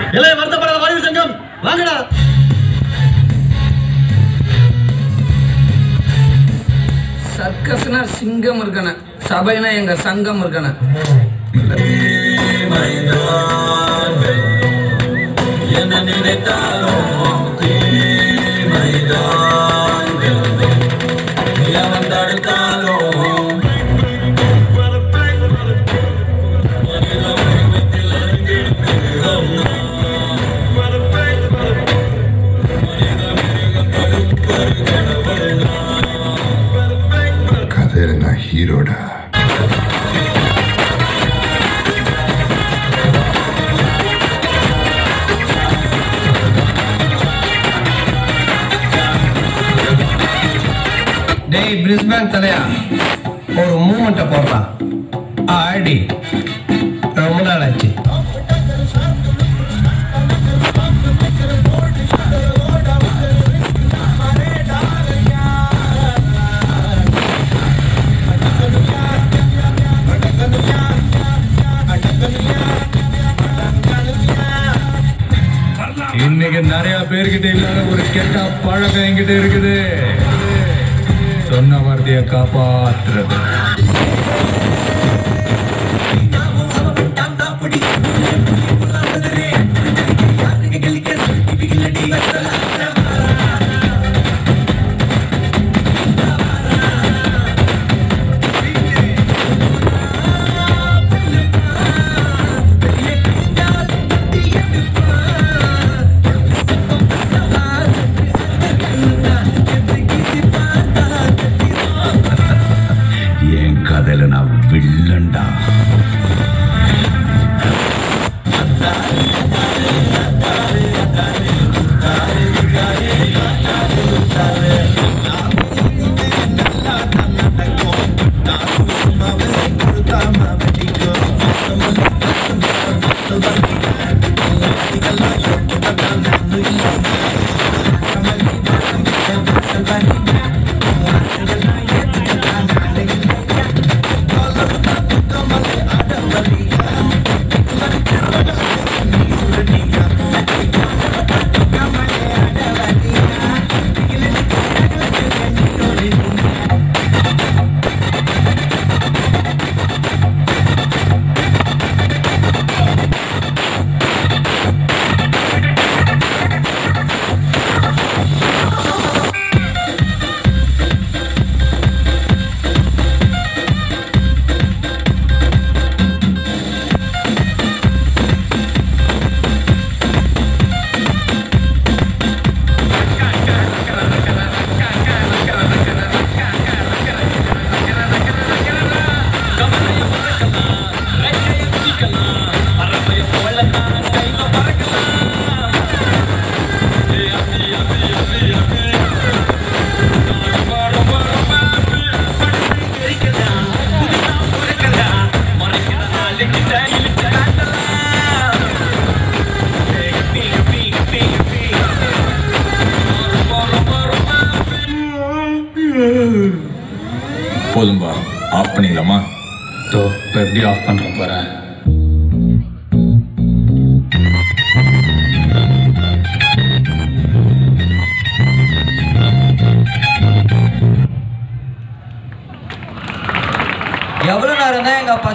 இளைய வருத்தப்படாத வாலிபர் சங்கம் வாங்கடா சர்க்கஸ்னா சிங்கம் இருக்கணும் சபைனா எங்க சங்கம் இருக்கணும் கதையில நான் ஹீரோடா டேய் பிரிஸ்பேன் தலையா ஒரு மூமெண்ட்டை போடுறான் ஆடி ரொம்ப நாள் ஆச்சு இன்னைக்கு நிறைய பேர்கிட்ட இல்லாத ஒரு கெட்ட பழக்கம் என்கிட்ட இருக்குது சொன்ன வார்த்தைய காப்பாத்துறது என் கதையில நான் வில்லன்டா போதும்பா ஆஃப் பண்ணிடலாமா தோ இப்போ எப்படி ஆஃப் பண்ணுற போகிறேன் எவ்வளவு நேரம் தான் எங்க அப்பா